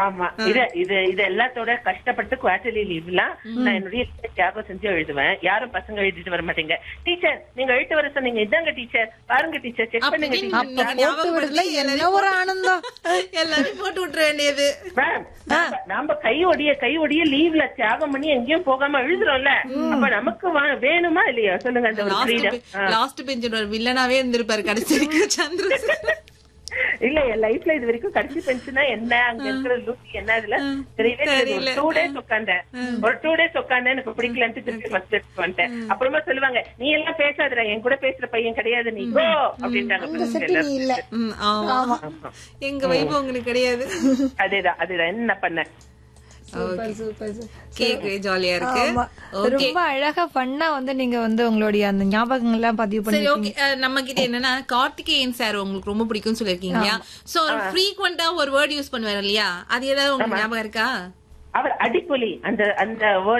ஆமா இது இது இது எல்லாத்தோட கஷ்டப்பட்டு குவார்டர்லி லீவ்லாம் நான் என்னுடைய தியாகம் செஞ்சு எழுதுவேன் யாரும் பசங்க எழுதிட்டு வர மாட்டீங்க டீச்சர் நீங்க எழுத்து வர சொன்னீங்க இதாங்க டீச்சர் பாருங்க டீச்சர் செக் பண்ணுங்க அப்படின்னு டீச்சர் நீங்க ஞாபகப்படுத்தல என்ன ஒரு ஆனந்தம் எல்லாரையும் போட்டு விட்டுற வேண்டியது மேம் நாம- நாம கை ஒடிய கை ஒடிய லீவ்ல தியாகம் பண்ணி எங்கேயும் போகாம எழுதுறோம்ல அப்ப நமக்கு வா- வேணுமா இல்லையா சொல்லுங்க அந்த ஒரு freedom. ஆ. லாஸ்ட் பெஞ்சில் ஒரு வில்லனாவே இருந்திருப்பாரு கடைசி வரைக்கும் சந்திர இல்ல என் லைஃப்ல இது வரைக்கும் கடைசி பென்ஷனா என்ன அங்க இருக்கிற லூசி என்ன இதுல தெரியவே தெரியல டூ டேஸ் உட்காந்தேன் ஒரு டூ டேஸ் உட்காந்தேன் எனக்கு பிடிக்கலன்ட்டு திருப்பி ஃபர்ஸ்ட் எடுத்து வந்துட்டேன் அப்புறமா சொல்லுவாங்க நீ எல்லாம் பேசாதடா என் கூட பேசுற பையன் கிடையாது நீ கோ அப்படின்ட்டாங்க செட்டு நீ இல்ல ம், ஆமா எங்க வைப்பு உங்களுக்கு கிடையாது அதேதான் அதேதான் என்ன பண்ண சூப்பர் சூப்பர் சூப்பர் கேக்கு ஜாலியா இருக்கு ஆமா ரொம்ப அழகா ஃபன்னா வந்து நீங்க வந்து உங்களுடைய அந்த ஞாபகங்கள் எல்லாம் பதிவு சரி பண்ணி ஓகே நம்ம கிட்ட என்னன்னா கார்த்திகேயன் சார் உங்களுக்கு ரொம்ப பிடிக்கும்னு சொல்லிருக்கீங்க இல்லையா சோ ஃப்ரீக்வெண்டா ஒரு வேர்ட் யூஸ் பண்ணுவாரு இல்லையா அது ஏதாவது உங்களுக்கு ஞாபகம் இருக்கா அவர் அடிப்பொலி அந்த அந்த word